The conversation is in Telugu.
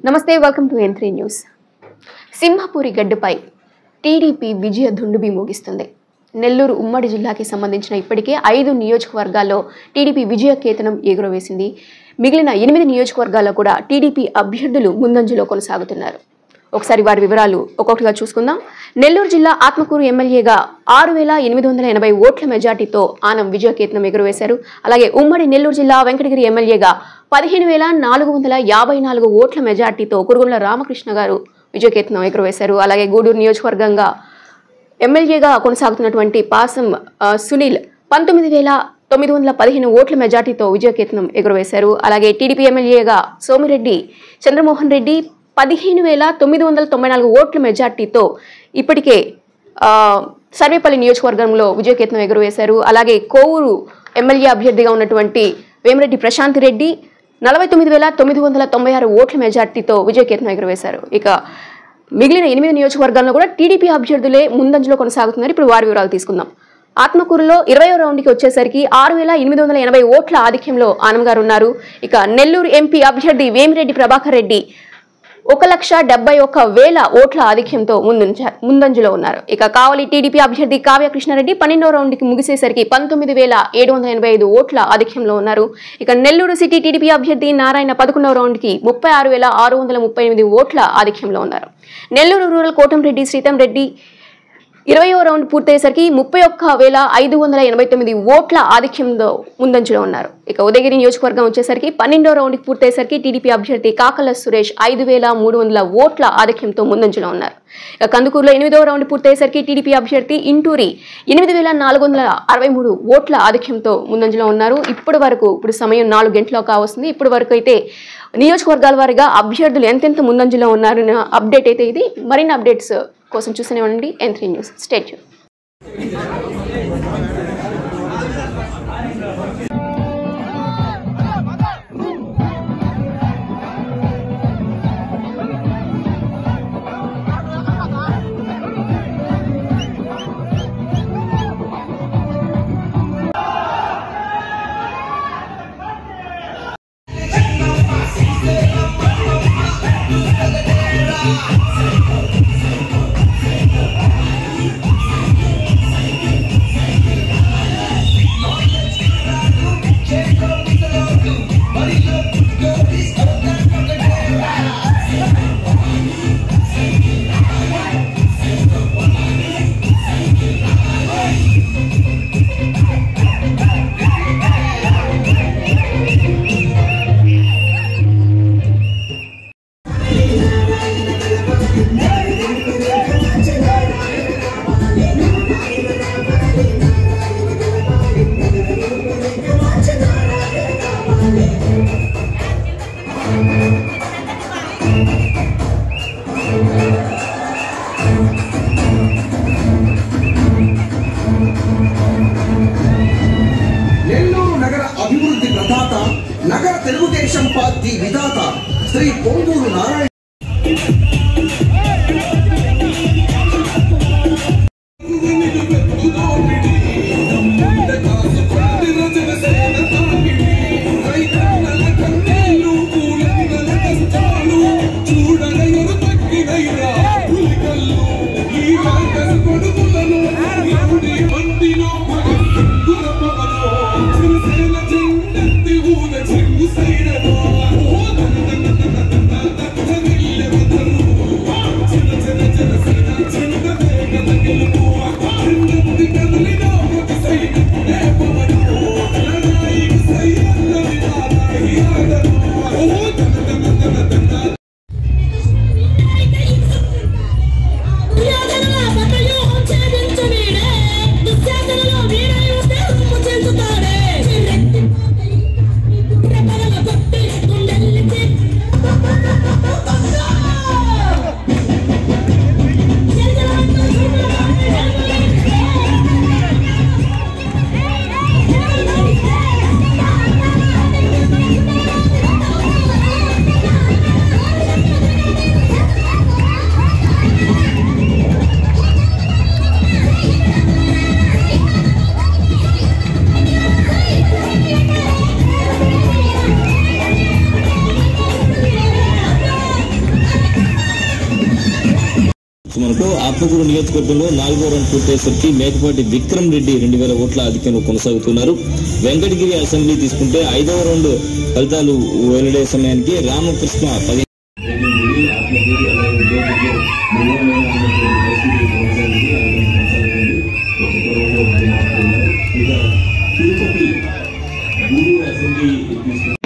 నమస్తే welcome to N three news Simhapuri గడ్డపై టీడీపీ విజయ దుండుబి మోగిస్తుంది నెల్లూరు ఉమ్మడి జిల్లాకి సంబంధించిన ఇప్పటికే ఐదు నియోజకవర్గాల్లో టీడీపీ విజయ కేతనం ఎగురవేసింది మిగిలిన ఎనిమిది నియోజకవర్గాల్లో కూడా టీడీపీ అభ్యర్థులు ముందంజలో కొనసాగుతున్నారు ఒకసారి వారి వివరాలు ఒక్కొక్కటిగా చూసుకుందాం నెల్లూరు జిల్లా ఆత్మకూరు ఎమ్మెల్యేగా ఆరు వేల ఎనిమిది వందల ఎనభై ఓట్ల మెజార్టీతో ఆనం విజయకేతనం ఎగురవేశారు అలాగే ఉమ్మడి నెల్లూరు జిల్లా వెంకటగిరి ఎమ్మెల్యేగా పదిహేను వేల నాలుగు వందల యాభై నాలుగు ఓట్ల మెజార్టీతో కురుగుల రామకృష్ణ గారు విజయకేతనం ఎగురవేశారు అలాగే గూడూరు నియోజకవర్గంగా ఎమ్మెల్యేగా కొనసాగుతున్నటువంటి పాసం ఆ, సునీల్ పంతొమ్మిది వేల తొమ్మిది వందల పదిహేను ఓట్ల మెజార్టీతో విజయకేతనం ఎగురవేశారు అలాగే టీడీపీ ఎమ్మెల్యేగా సోమిరెడ్డి చంద్రమోహన్ రెడ్డి పదిహేను వేల తొమ్మిది వందల తొంభై నాలుగు ఓట్ల మెజార్టీతో ఇప్పటికే ఆ, సర్వేపల్లి నియోజకవర్గంలో విజయకేతనం ఎగురవేశారు అలాగే కోవూరు ఎమ్మెల్యే అభ్యర్థిగా ఉన్నటువంటి వేమిరెడ్డి ప్రశాంత్ రెడ్డి నలభై తొమ్మిది వేల తొమ్మిది వందల తొంభై ఆరు ఓట్ల మెజార్టీతో విజయకేతనం ఎగురవేశారు ఇక మిగిలిన ఎనిమిది నియోజకవర్గాల్లో కూడా టీడీపీ అభ్యర్థులే ముందంజలో కొనసాగుతున్నారు ఇప్పుడు వారి వివరాలు తీసుకుందాం ఆత్మకూరులో ఇరవయో రౌండ్కి వచ్చేసరికి ఆరు వేల ఎనిమిది వందల ఎనభై ఓట్ల ఆధిక్యంలో ఆనం గారు ఉన్నారు ఇక నెల్లూరు ఎంపీ అభ్యర్థి వేమిరెడ్డి ప్రభాకర్ రెడ్డి ఒక లక్ష డెబ్బై ఒక్క వేల ఓట్ల ఆధిక్యంతో ముందుంచ ముందంజలో ఉన్నారు ఇక కావలి టీడీపీ అభ్యర్థి కావ్య కృష్ణారెడ్డి పన్నెండో రౌండ్కి ముగిసేసరికి పంతొమ్మిది వేల ఏడు వందల ఎనభై ఐదు ఓట్ల ఆధిక్యంలో ఉన్నారు ఇక నెల్లూరు సిటీ టీడీపీ అభ్యర్థి నారాయణ పదకొండవ రౌండ్కి ముప్పై ఆరు వేల ఆరు వందల ముప్పై ఎనిమిది ఓట్ల ఆధిక్యంలో ఉన్నారు నెల్లూరు రూరల్ కోటంరెడ్డి శ్రీతం రెడ్డి ఇరవయో రౌండ్ పూర్తయ్యేసరికి ముప్పై ఒక్క వేల ఐదు వందల ఎనభై తొమ్మిది ఓట్ల ఆధిక్యంలో ముందంజలో ఉన్నారు ఇక ఉదయగిరి నియోజకవర్గం వచ్చేసరికి పన్నెండో రౌండ్కి పూర్తయ్యేసరికి టీడీపీ అభ్యర్థి కాకల సురేష్ ఐదు వేల మూడు వందల ఓట్ల ఆధిక్యంతో ముందంజలో ఉన్నారు ఇక కందుకూరులో ఎనిమిదో రౌండ్ పూర్తయ్యేసరికి టీడీపీ అభ్యర్థి ఇంటూరి ఎనిమిది వేల నాలుగు వందల అరవై మూడు ఓట్ల ఆధిక్యంతో ముందంజలో ఉన్నారు ఇప్పటి వరకు ఇప్పుడు సమయం నాలుగు గంటల కావస్తుంది ఇప్పటి వరకు అయితే నియోజకవర్గాల వారీగా అభ్యర్థులు ఎంతెంత ముందంజలో ఉన్నారన్న అప్డేట్ అయితే ఇది మరిన్ని అప్డేట్స్ కోసం చూస్తూనే ఉండండి N three news state Nellore నగర అభివృద్ధి ప్రదాత నగర తెలుగుదేశం పార్టీ విధాత శ్రీ పొంగూరు నారాయణ చెంగు సైరో ఉండడంతో ఆత్మకూరు నియోజకవర్గంలో నాలుగో రౌండ్ పూర్తయ్యేసరికి మేకపాటి విక్రమ్ రెడ్డి రెండు వేల ఓట్ల ఆధిక్యంలో కొనసాగుతున్నారు వెంకటగిరి అసెంబ్లీ తీసుకుంటే ఐదవ రౌండ్ ఫలితాలు వెల్లడే సమయానికి రామకృష్ణ పది జరిగింది ఆత్మకూరు అలాగే ఉద్యోగులు నిర్మాణమైన పరిస్థితి కొనసాగింది అలాగే కొనసాగుతుంది ఒక్కొక్క రోజు ఒకటి మాత్రమే ఇక తిరుపతి గూడూరు అసెంబ్లీ తీసుకు